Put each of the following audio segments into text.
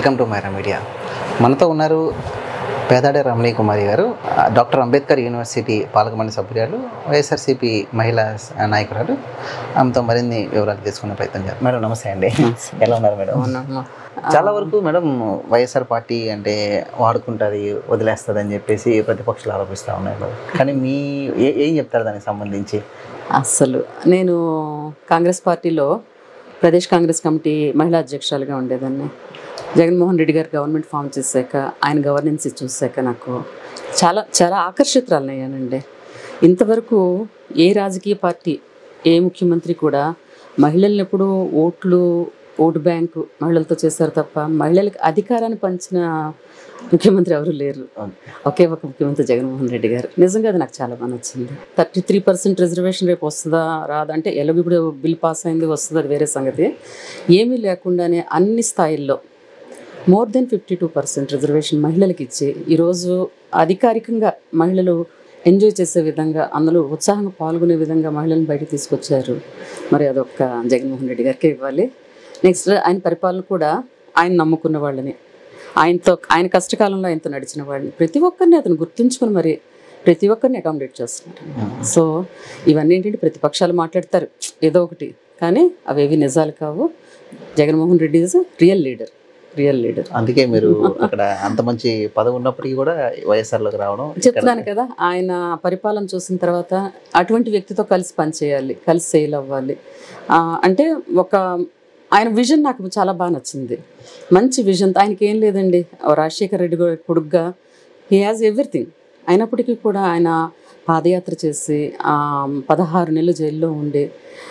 Welcome to Myra media మనతో ఉన్నారు పేదాడే రమణీ కుమారి గారు ఆ, డాక్టర్ అంబేద్కర్ యూనివర్సిటీ పాలకమండలి సభ్యురాలు వైఎస్ఆర్సీపీ మహిళా స- నాయకురాలు ఆమెతో మరిన్ని వివరాలు తీసుకునే ప్రయత్నం చేద్దాం మేడం నమస్తే అండి ఎలా ఉన్నారు మేడం చాలా వరకు మేడం వైఎస్ఆర్ పార్టీ అంటే వాడుకుంటుంది వదిలేస్తుంది అని చెప్పేసి ప్రతిపక్షాలు ఆరోపిస్తూ ఉన్నారు కానీ మీ ఏ- ఏం చెప్తారు దానికి సంబంధించి అస్సలు నేను కాంగ్రెస్ పార్టీలో ప్రదేశ్ కాంగ్రెస్ కమిటీ మహిళా అధ్యక్షురాలుగా ఉండేదాన్ని జగన్మోహన్ రెడ్డి గారు గవర్నమెంట్ ఫామ్ చేశాక ఆయన గవర్నెన్స్ చూశాక నాకు చాలా చాలా ఆకర్షితురాలయ్యానండి ఇంతవరకు ఏ రాజకీయ పార్టీ ఏ ముఖ్యమంత్రి కూడా మహిళల్ని ఎప్పుడు ఓట్లు ఓటు బ్యాంకు మహిళలతో చేశారు తప్ప మహిళలకు అధికారాన్ని పంచిన ముఖ్యమంత్రి ఎవరు లేరు ఒకే ఒక ముఖ్యమంత్రి జగన్మోహన్ రెడ్డి గారు నిజంగా అది నాకు చాలా బాగా నచ్చింది థర్టీ త్రీ పర్సెంట్ రిజర్వేషన్ రేపు వస్తుందా రాదా అంటే ఎలాగో ఇప్పుడు బిల్ పాస్ అయింది వస్తుంది అది వేరే సంగతి ఏమీ లేకుండానే అన్ని స్థాయిల్లో more than fifty two percent reservation మహిళలకు ఇచ్చి ఈరోజు అధికారికంగా మహిళలు ఎంజాయ్ చేసే విధంగా అందులో ఉత్సాహంగా పాల్గొనే విధంగా మహిళలను బయటకు తీసుకొచ్చారు మరి అదొక్క జగన్మోహన్ రెడ్డి గారికి ఇవ్వాలి నెక్స్ట్ ఆయన పరిపాలన కూడా ఆయన నమ్ముకున్న వాళ్ళని ఆయనతో ఆయన కష్టకాలంలో ఆయనతో నడిచిన వాళ్ళని ప్రతి ఒక్కరిని అతను గుర్తుంచుకొని మరి ప్రతి ఒక్కరిని అకామిడేట్ చేస్తున్నారు సో ఇవన్నీ ఏంటంటే ప్రతిపక్షాలు మాట్లాడతారు ఏదో ఒకటి కానీ అవేవి నిజాలు కావు Jaganmohan Reddy is real leader real leader అందుకే మీరు అక్కడ అంత మంచి పదవి ఉన్నప్పటికీ కూడా వైఎస్ఆర్లోకి రావడం చెప్తున్నాను కదా ఆయన పరిపాలన చూసిన తర్వాత అటువంటి వ్యక్తితో కలిసి పనిచేయాలి కలిసి సేల్ అవ్వాలి ఆ, అంటే ఒక ఆయన విజన్ నాకు చాలా బాగా నచ్చింది మంచి విజన్ ఆయనకి ఏం లేదండి రాజశేఖర్ రెడ్డి గారి కొడుగ్గా హీ హ్యాజ్ ఎవ్రీథింగ్ అయినప్పటికీ కూడా ఆయన పాదయాత్ర చేసి ఆ, పదహారు నెలలు జైల్లో ఉండి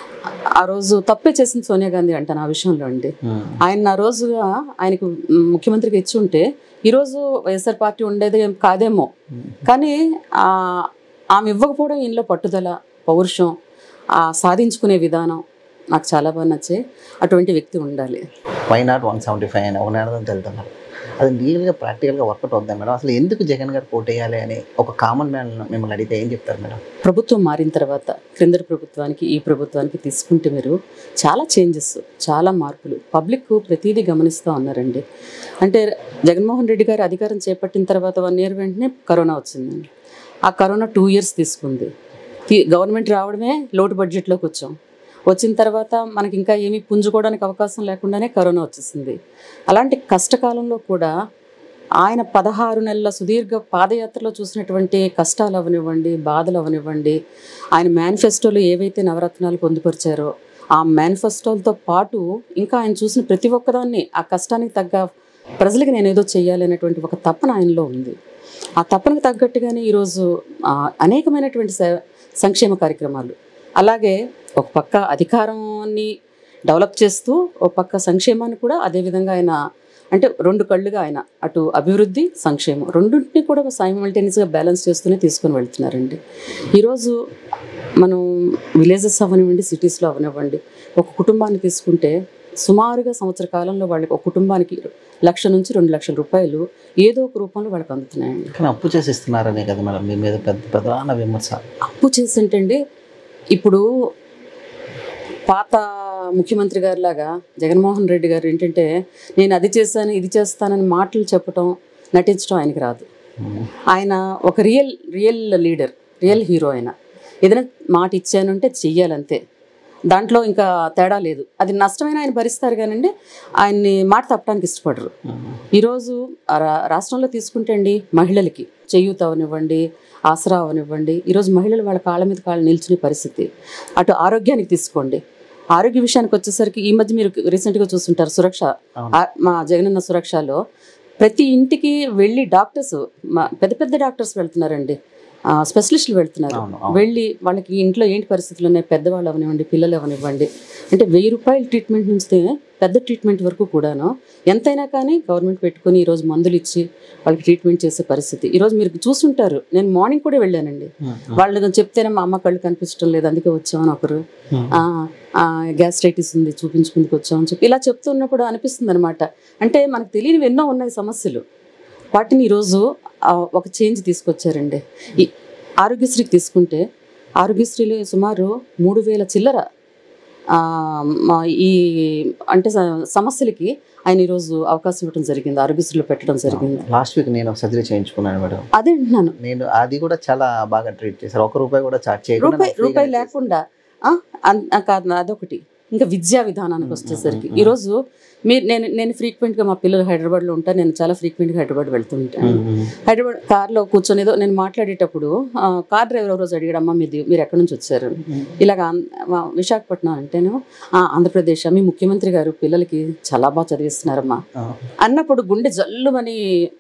ఆ రోజు తప్పే చేసింది సోనియా గాంధీ అంటాను ఆ విషయంలో అండి ఉమ్. ఆయన ఆ రోజుగా ఆయనకు మ్, ముఖ్యమంత్రిగా ఇచ్చి ఉంటే ఈరోజు వైఎస్ఆర్ పార్టీ ఉండేది ఏం కాదేమో కానీ ఆ, ఆమె ఇవ్వకపోవడం ఈయనలో పట్టుదల పౌరుషం ఆ సాధించుకునే విధానం నాకు చాలా బాగా నచ్చాయి అటువంటి వ్యక్తి ఉండాలి why not one seventy five అని ఒక నినాదంతో వెళ్తున్నారు అది రియల్గా ప్రాక్టికల్గా వర్కౌట్ అవుతుంది మేడం అసలు ఎందుకు జగన్ గారు పోటేయాలి అని ఒక కామన్ మ్యాన్ మిమ్మల్ని అడిగితే ఏం చెప్తారు మేడం ప్రభుత్వం మారిన తర్వాత క్రిందటి ప్రభుత్వానికి ఈ ప్రభుత్వానికి తీసుకుంటే మీరు చాలా చేంజెస్ చాలా మార్పులు పబ్లిక్ ప్రతిదీ గమనిస్తూ ఉన్నారండి అంటే జగన్మోహన్ రెడ్డి గారు అధికారం చేపట్టిన తర్వాత వన్ ఇయర్ వెంటనే కరోనా వచ్చిందండి ఆ కరోనా టూ ఇయర్స్ తీసుకుంది తీ- గవర్నమెంట్ రావడమే లోటు బడ్జెట్లోకి వచ్చాం వచ్చిన తర్వాత మనకి ఇంకా ఏమీ పుంజుకోవడానికి అవకాశం లేకుండానే కరోనా వచ్చేసింది అలాంటి కష్టకాలంలో కూడా ఆయన పదహారు నెలల సుదీర్ఘ పాదయాత్రలో చూసినటువంటి కష్టాలు అవనివ్వండి బాధలు అవనివ్వండి ఆయన మేనిఫెస్టోలో ఏవైతే నవరత్నాలు పొందుపరిచారో ఆ మేనిఫెస్టోలతో పాటు ఇంకా ఆయన చూసిన ప్రతి ఒక్కదాన్ని ఆ కష్టానికి తగ్గ ప్రజలకి నేను ఏదో చెయ్యాలి అనేటువంటి ఒక తపన ఆయనలో ఉంది ఆ తపనకు తగ్గట్టుగానే ఈరోజు ఆ, అనేకమైనటువంటి స- సంక్షేమ కార్యక్రమాలు అలాగే ఒక పక్క అధికారాన్ని డెవలప్ చేస్తూ ఒక పక్క సంక్షేమాన్ని కూడా అదేవిధంగా ఆయన అంటే రెండు కళ్ళుగా ఆయన అటు అభివృద్ధి సంక్షేమం రెండింటిని కూడా సైమల్టేనియస్గా బ్యాలెన్స్ చేస్తూనే తీసుకొని వెళ్తున్నారండి ఈరోజు మనం విలేజెస్ అవనివ్వండి సిటీస్లో అవనివ్వండి ఒక కుటుంబాన్ని తీసుకుంటే సుమారుగా సంవత్సర కాలంలో వాళ్ళకి ఒక కుటుంబానికి లక్ష నుంచి రెండు లక్షల రూపాయలు ఏదో ఒక రూపంలో వాళ్ళకి అందుతున్నాయండి కానీ అప్పు చేసి ఇస్తున్నారనే కదా మేడం మీ మీద పెద్ద ప్రధాన విమర్శ అప్పు చేసింటండి ఇప్పుడు పాత ముఖ్యమంత్రి గారిలాగా జగన్మోహన్ రెడ్డి గారు ఏంటంటే నేను అది చేశాను ఇది చేస్తానని మాటలు చెప్పటం నటించడం ఆయనకి రాదు ఉమ్. ఆయన ఒక real real leader real hero ఆయన ఏదైనా మాట ఇచ్చానంటే చెయ్యాలంతే దాంట్లో ఇంకా తేడా లేదు అది నష్టమైన ఆయన భరిస్తారు కానండి ఆయన్ని మాట తప్పడానికి ఇష్టపడరు ఉమ్. ఈరోజు ఆ రా- రాష్ట్రంలో తీసుకుంటే అండి మహిళలకి చేయూత అవనివ్వండి ఆసరా అవనివ్వండి ఈరోజు మహిళలు వాళ్ళ కాళ్ళ మీద కాళ్ళు నిల్చునే పరిస్థితి అటు ఆరోగ్యానికి తీసుకోండి ఆరోగ్య విషయానికి వచ్చేసరికి ఈ మధ్య మీరు రీసెంట్గా చూస్తుంటారు సురక్ష అవును. ఆ- మా జగనన్న సురక్షలో ప్రతి ఇంటికి వెళ్ళి డాక్టర్స్ మా పెద్ద పెద్ద డాక్టర్స్ వెళ్తున్నారండి ఆ, స్పెషలిస్టులు వెళ్తున్నారు అవును, అవును. వెళ్ళి వాళ్ళకి ఇంట్లో ఏంటి పరిస్థితులు ఉన్నాయి పెద్దవాళ్ళు అవనివ్వండి పిల్లలు అవనివ్వండి అంటే వెయ్యి రూపాయల ట్రీట్మెంట్ నుంచి పెద్ద ట్రీట్మెంట్ వరకు కూడాను ఎంతైనా కానీ గవర్నమెంట్ పెట్టుకొని ఈరోజు మందులు ఇచ్చి వాళ్ళకి ట్రీట్మెంట్ చేసే పరిస్థితి ఈరోజు మీరు చూసుంటారు నేను మార్నింగ్ కూడా వెళ్ళానండి ఉమ్. వాళ్ళు చెప్తేనే మా అమ్మ కళ్ళు కనిపించడం లేదు అందుకే వచ్చామని ఒకరు ఉమ్. గ్యాస్ట్రైటిస్ ఉంది చూపించుకుందుకు వచ్చామని చెప్పి ఇలా చెప్తున్నప్పుడు అనిపిస్తుంది అనమాట అంటే మనకు తెలియనివి ఎన్నో ఉన్నాయి సమస్యలు వాటిని ఈరోజు ఆ, ఒక చేంజ్ తీసుకొచ్చారండి ఈ ఆరోగ్యశ్రీకి తీసుకుంటే ఆరోగ్యశ్రీలో సుమారు మూడు వేల చిల్లర ఆ, మా ఈ అంటే స- సమస్యలకి ఆయన ఈరోజు అవకాశం ఇవ్వడం జరిగింది ఆరోగ్యశ్రీలో పెట్టడం జరిగింది లాస్ట్ వీక్ నేను ఒక సర్జరీ చేయించుకున్నాను మేడం అదే అంటున్నాను నేను అది కూడా చాలా బాగా ట్రీట్ చేశారు ఒక రూపాయి కూడా చార్జ్ చేయకుండా రూపాయి నాకు free రూపాయి గానే లేకుండా ఆ, అన్- ఆ, కాదు అదొకటి ఇంకా విద్యా విధానానికి మ్మ్, వచ్చేసరికి మ్మ్, ఈరోజు మీరు నేను నేను ఫ్రీక్వెంట్గా మా పిల్లలు హైదరాబాద్లో ఉంటాను నేను చాలా ఫ్రీక్వెంట్గా హైదరాబాద్ వెళ్తుంటాను చేశారు. మ్మ్. హైదరాబాద్ కార్లో కూర్చొని ఏదో నేను మాట్లాడేటప్పుడు ఆ, కార్ డ్రైవర్ ఒక రోజు అడిగాడు అమ్మ మీది మీరు ఎక్కడి నుంచి వచ్చారు ఇలాగ ఆంధ్ర- మా విశాఖపట్నం అంటేను "ఆ, ఆంధ్రప్రదేశ్ మీ ముఖ్యమంత్రి గారు పిల్లలకి చాలా బాగా చదివిస్తున్నారమ్మా ఆ, అన్నప్పుడు గుండె జల్లుమని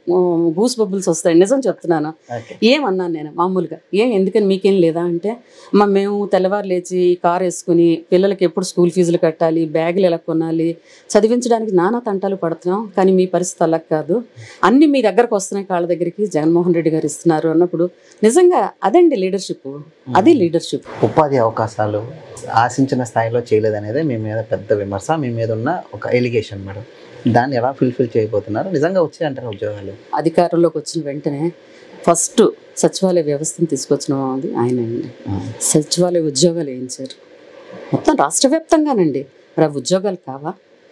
గూస్ బబుల్స్ వస్తాయి నిజం చెప్తున్నాను ఓకే. ఏమన్నాను నేను మామూలుగా ఏం ఎందుకని మీకేం లేదా అంటే అమ్మ మేము తెల్లవారు లేచి కార్ వేసుకుని పిల్లలకి ఎప్పుడు స్కూల్ ఫీజులు కట్టాలి బ్యాగులు ఎలా కొనాలి చదివించడానికి నానా తంటాలు పడుతున్నాం కానీ మీ పరిస్థితి అలా కాదు అన్నీ మీ దగ్గరకు వస్తున్నాయి కాళ్ళ దగ్గరికి జగన్మోహన్ రెడ్డి గారు ఇస్తున్నారు అన్నప్పుడు నిజంగా అదండి లీడర్షిప్ అది లీడర్షిప్ ఉపాధి అవకాశాలు ఆశించిన స్థాయిలో చేయలేదనేదే మీ మీద పెద్ద విమర్శ మీ మీద ఉన్న ఒక ఎలిగేషన్ మేడం దాన్ని ఎలా ఫుల్ఫిల్ చేయబోతున్నారు నిజంగా వచ్చాయంటారు ఉద్యోగాలు అధికారంలోకి వచ్చిన వెంటనే ఫస్ట్ సచివాలయ వ్యవస్థను తీసుకొచ్చిన అది ఆయన అండి సచివాలయ ఉద్యోగాలు వేయించారు మొత్తం రాష్ట్ర వ్యాప్తంగానండి మరి అవి ఉద్యోగాలు కావా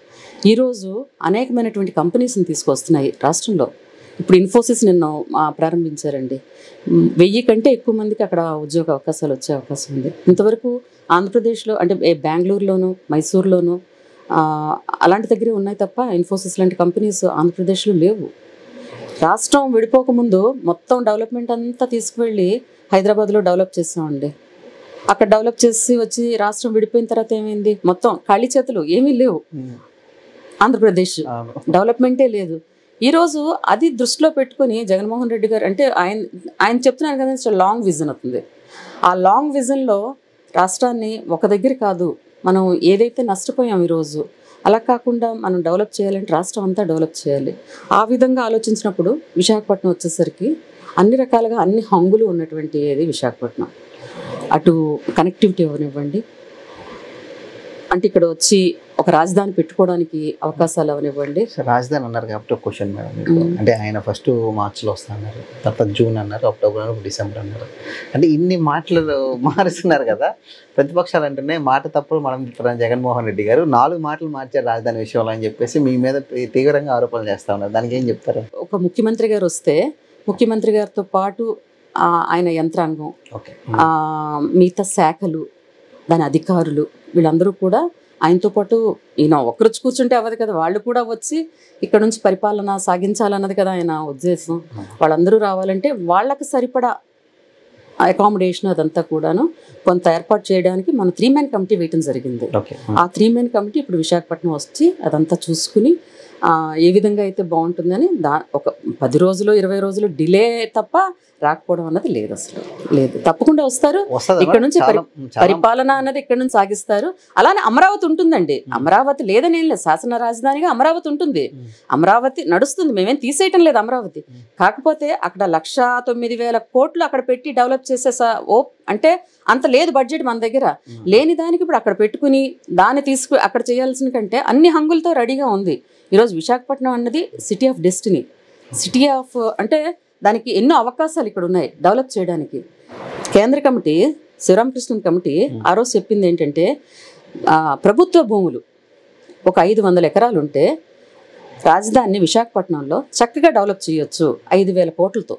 ఈరోజు అనేకమైనటువంటి కంపెనీస్ని తీసుకొస్తున్నాయి రాష్ట్రంలో ఇప్పుడు ఇన్ఫోసిస్ నిన్న ఆ, ప్రారంభించారండి మ్, వెయ్యి కంటే ఎక్కువ మందికి అక్కడ ఉద్యోగ అవకాశాలు వచ్చే అవకాశం ఉంది ఇంతవరకు ఆంధ్రప్రదేశ్లో అంటే ఏ బెంగళూరులోను మైసూర్లోను ఆ, అలాంటి దగ్గరే ఉన్నాయి తప్ప ఇన్ఫోసిస్ లాంటి కంపెనీస్ ఆంధ్రప్రదేశ్లో లేవు రాష్ట్రం విడిపోకముందు మొత్తం డెవలప్మెంట్ అంతా తీసుకువెళ్ళి హైదరాబాద్లో డెవలప్ చేసామండి అక్కడ డెవలప్ చేసి వచ్చి రాష్ట్రం విడిపోయిన తర్వాత ఏమైంది మొత్తం ఖాళీ చేతులు ఏమీ లేవు ఆంధ్రప్రదేశ్ అవును. డెవలప్మెంటే లేదు ఈరోజు అది దృష్టిలో పెట్టుకొని జగన్మోహన్ రెడ్డి గారు అంటే ఆయన ఆయన చెప్తున్నారు కదా చాలా లాంగ్ విజన్ అవుతుంది ఆ లాంగ్ విజన్లో రాష్ట్రాన్ని ఒక దగ్గర కాదు మనం ఏదైతే నష్టపోయాం ఈరోజు అలా కాకుండా మనం డెవలప్ చేయాలంటే రాష్ట్రం అంతా డెవలప్ చేయాలి ఆ విధంగా ఆలోచించినప్పుడు విశాఖపట్నం వచ్చేసరికి అన్ని రకాలుగా అన్ని హంగులు ఉన్నటువంటి ఏది విశాఖపట్నం అటు కనెక్టివిటీ అవనివ్వండి అంటే ఇక్కడ వచ్చి ఒక రాజధాని పెట్టుకోవడానికి అవకాశాలు అవనివ్వండి సో రాజధాని అన్నారు కాబట్టి ఒక క్వశ్చన్ మేడం మీకు మ్మ్. అంటే ఆయన ఫస్ట్ మార్చిలో వస్తా అన్నారు తర్వాత జూన్ అన్నారు అక్టోబర్ అన్నారు డిసెంబర్ అన్నారు అంటే ఇన్ని మాటలు మారుస్తున్నారు కదా ప్రతిపక్షాలు అంటేనే మాట తప్పుడు మనం తిప్పుతున్నాం జగన్మోహన్ రెడ్డి గారు నాలుగు మాటలు మార్చారు రాజధాని విషయంలో అని చెప్పేసి మీ మీద తీ- తీవ్రంగా ఆరోపణలు చేస్తా ఉన్నారు దానికి ఏం చెప్తారు ఒక ముఖ్యమంత్రి గారు వస్తే ముఖ్యమంత్రి గారితో పాటు ఆ, ఆయన యంత్రాంగం ఓకే ఆ, మిగతా శాఖలు దాని అధికారులు వీళ్ళందరూ కూడా ఆయనతో పాటు ఈయన ఒక్కరు కూర్చుంటే అవ్వదు కదా వాళ్ళు కూడా వచ్చి ఇక్కడ నుంచి పరిపాలన సాగించాలన్నది కదా ఆయన ఉద్దేశం వాళ్ళందరూ రావాలంటే వాళ్ళకి సరిపడా అకామిడేషన్ అదంతా కూడాను కొంత ఏర్పాటు చేయడానికి మనం త్రీ మ్యాన్ కమిటీ వేయటం జరిగింది ఓకే ఆ త్రీ మెన్ కమిటీ ఇప్పుడు విశాఖపట్నం వచ్చి అదంతా చూసుకుని ఆ, ఏ విధంగా అయితే బాగుంటుందని దా ఒక పది రోజులు ఇరవై రోజులు డిలే తప్ప రాకపోవడం అన్నది లేదు అసలు లేదు తప్పకుండా వస్తారు వస్తుంది ఇక్కడ నుంచి చాలా చాలా పరిపాలన అన్నది ఇక్కడ నుంచి సాగిస్తారు అలానే అమరావతి ఉంటుందండి అమరావతి లేదని ఏం లేదు శాసన రాజధానిగా అమరావతి ఉంటుంది మ్మ్. అమరావతి నడుస్తుంది మేమేం తీసేయటం లేదు అమరావతి మ్మ్. కాకపోతే అక్కడ లక్ష తొమ్మిది వేల కోట్లు అక్కడ పెట్టి డెవలప్ చేసే స- ఓ అంటే అంత లేదు బడ్జెట్ మన దగ్గర మ్మ్. లేని దానికి ఇప్పుడు అక్కడ పెట్టుకుని దాన్ని తీసుకు అక్కడ చేయాల్సిన కంటే అన్ని హంగులతో రెడీగా ఉంది ఈరోజు విశాఖపట్నం అన్నది city of destiny city of అంటే దానికి ఎన్నో అవకాశాలు ఇక్కడ ఉన్నాయి డెవలప్ చేయడానికి కేంద్ర కమిటీ శివరామకృష్ణన్ కమిటీ ఆ రోజు చెప్పింది ఏంటంటే ఆ, ప్రభుత్వ భూములు ఒక ఐదు వందల ఎకరాలు ఉంటే రాజధానిని విశాఖపట్నంలో చక్కగా డెవలప్ చేయొచ్చు ఐదు వేల కోట్లతో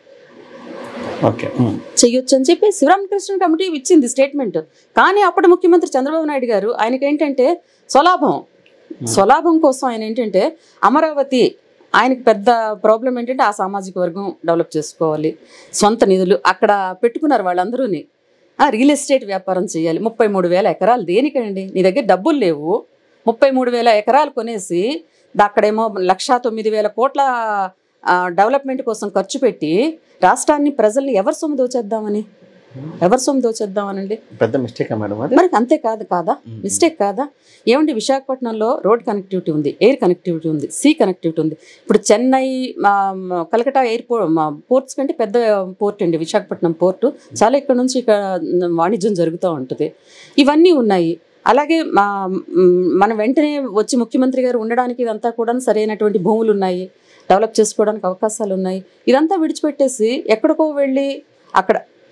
ఓకే మ్మ్. చెయ్యొచ్చు అని చెప్పి శివరామకృష్ణ కమిటీ ఇచ్చింది స్టేట్మెంట్ కానీ అప్పుడు ముఖ్యమంత్రి చంద్రబాబు నాయుడు గారు ఆయనకి ఏంటంటే స్వలాభం స్వలాభం కోసం ఆయన ఏంటంటే అమరావతి ఆయనకి పెద్ద ప్రాబ్లం ఏంటంటే ఆ సామాజిక వర్గం డెవలప్ చేసుకోవాలి సొంత నిధులు అక్కడ పెట్టుకున్నారు వాళ్ళందరూని ఆ రియల్ ఎస్టేట్ వ్యాపారం చేయాలి ముప్పై మూడు వేల ఎకరాలు దేనికండి నీ దగ్గర డబ్బులు లేవు ముప్పై మూడు వేల ఎకరాలు కొనేసి దా- అక్కడేమో లక్షా తొమ్మిది వేల కోట్ల ఆ, డెవలప్మెంట్ కోసం ఖర్చు పెట్టి రాష్ట్రాన్ని ప్రజల్ని ఎవరు సొమ్ము దోచేద్దామని ఎవరు సొమ్ము దోచేద్దామనండి పెద్ద మిస్టేక్ మేడం అది మరి అంతే కాదు కాదా మ్మ్. మిస్టేక్ కాదా ఏమండి విశాఖపట్నంలో రోడ్ కనెక్టివిటీ ఉంది ఎయిర్ కనెక్టివిటీ ఉంది సీ కనెక్టివిటీ ఉంది ఇప్పుడు చెన్నై మా, మా, కలకటా ఎయిర్పోర్ట్ మా పోర్ట్స్ కంటే పెద్ద పోర్ట్ అండి విశాఖపట్నం పోర్టు చాలా ఇక్కడ నుంచి ఇక్కడ వాణిజ్యం జరుగుతూ ఉంటుంది ఇవన్నీ ఉన్నాయి అలాగే మా మ్, మన వెంటనే వచ్చి ముఖ్యమంత్రి గారు ఉండడానికి ఇదంతా కూడా సరైనటువంటి భూములు ఉన్నాయి డెవలప్ చేసుకోవడానికి అవకాశాలు ఉన్నాయి ఇదంతా విడిచిపెట్టేసి ఎక్కడికో వెళ్ళి అక్కడ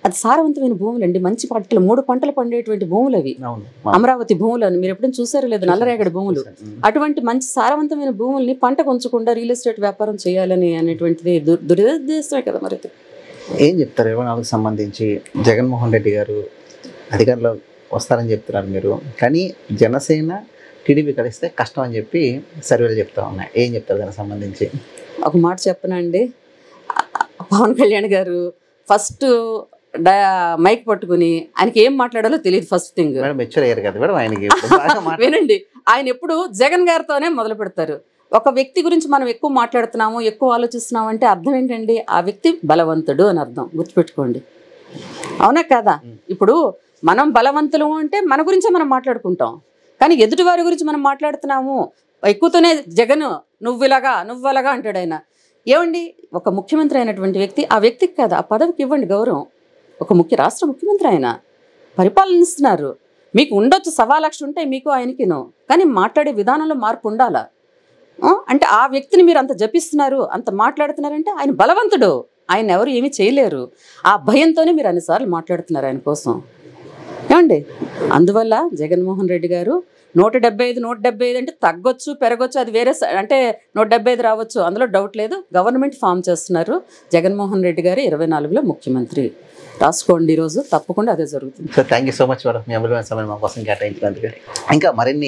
అది సారవంతమైన భూములు అండి మంచి పంటలు మూడు పంటలు పండేటువంటి భూములు అవి అవును అమరావతి భూములు అని మీరు ఎప్పుడైనా చూసారో లేదు నల్లరేగడి భూములు అటువంటి మంచి సారవంతమైన భూముల్ని పంట ఉంచకుండా రియల్ ఎస్టేట్ వ్యాపారం చేయాలని అనేటువంటిది దు- దురుద్దేశమే కదా మరి ఇది. ఏం చెప్తారు ఇరవై నాలుగుకి సంబంధించి జగన్మోహన్ రెడ్డి గారు అధికారంలో వస్తారని చెప్తున్నారు మీరు కానీ జనసేన టీడీపీ కలిస్తే కష్టం అని చెప్పి సర్వేలు చెప్తా ఉన్నాయి ఏం చెప్తారు దానికి సంబంధించి ఒక మాట చెప్పనండి పవన్ కళ్యాణ్ గారు ఫస్ట్ మైక్ పట్టుకుని ఆయనకి ఏం మాట్లాడాలో తెలియదు ఫస్ట్ థింగ్ మేడం మెచ్యూర్ అయ్యారు కదా మేడం ఆయనకి ఇప్పుడు బాగా మాట్లా- వినండి ఆయన ఎప్పుడు జగన్ గారితోనే మొదలు పెడతారు ఒక వ్యక్తి గురించి మనం ఎక్కువ మాట్లాడుతున్నాము ఎక్కువ ఆలోచిస్తున్నాము అంటే అర్థం ఏంటండి ఆ వ్యక్తి బలవంతుడు అని అర్థం గుర్తుపెట్టుకోండి అవునా కదా ఇప్పుడు మనం బలవంతులు అంటే మన గురించే మనం మాట్లాడుకుంటాం కానీ ఎదుటి వారి గురించి మనం మాట్లాడుతున్నాము ఎక్కువతోనే జగన్ నువ్వు ఇలాగా నువ్వు అలాగా అంటాడు ఆయన ఏమండి ఒక ముఖ్యమంత్రి అయినటువంటి వ్యక్తి ఆ వ్యక్తికి కదా ఆ పదవికి ఇవ్వండి గౌరవం ఒక ముఖ్య రాష్ట్ర ముఖ్యమంత్రి ఆయన పరిపాలనిస్తున్నారు మీకు ఉండొచ్చు సవా లక్ష ఉంటాయి మీకు ఆయనకిను కానీ మాట్లాడే విధానంలో మార్పు ఉండాలా ఆ? అంటే ఆ వ్యక్తిని మీరు అంత జపిస్తున్నారు అంత మాట్లాడుతున్నారంటే ఆయన బలవంతుడు ఆయన ఎవరు ఏమీ చేయలేరు ఆ భయంతోనే మీరు అన్నిసార్లు మాట్లాడుతున్నారు ఆయన కోసం ఏమండి అందువల్ల జగన్మోహన్ రెడ్డి గారు నూట డెబ్బై ఐదు నూట డెబ్బై ఐదు అంటే తగ్గొచ్చు పెరగొచ్చు అది వేరే స- అంటే నూట డెబ్బై ఐదు రావచ్చు అందులో డౌట్ లేదు గవర్నమెంట్ ఫామ్ చేస్తున్నారు జగన్మోహన్ రెడ్డి గారు ఇరవై నాలుగులో ముఖ్యమంత్రి రాసుకోండి ఈరోజు తప్పకుండా అదే జరుగుతుంది so thank you so much madam మీ అమూల్యమైన సమయం మా కోసం కేటాయించినందుకు ఇంకా మరిన్ని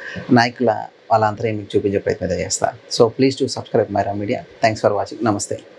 నాయకుల వాళ్ళ అంతరం మీకు చూపించే ప్రయత్నం అయితే చేస్తాను so please to subscribe Myra media thanks for watching నమస్తే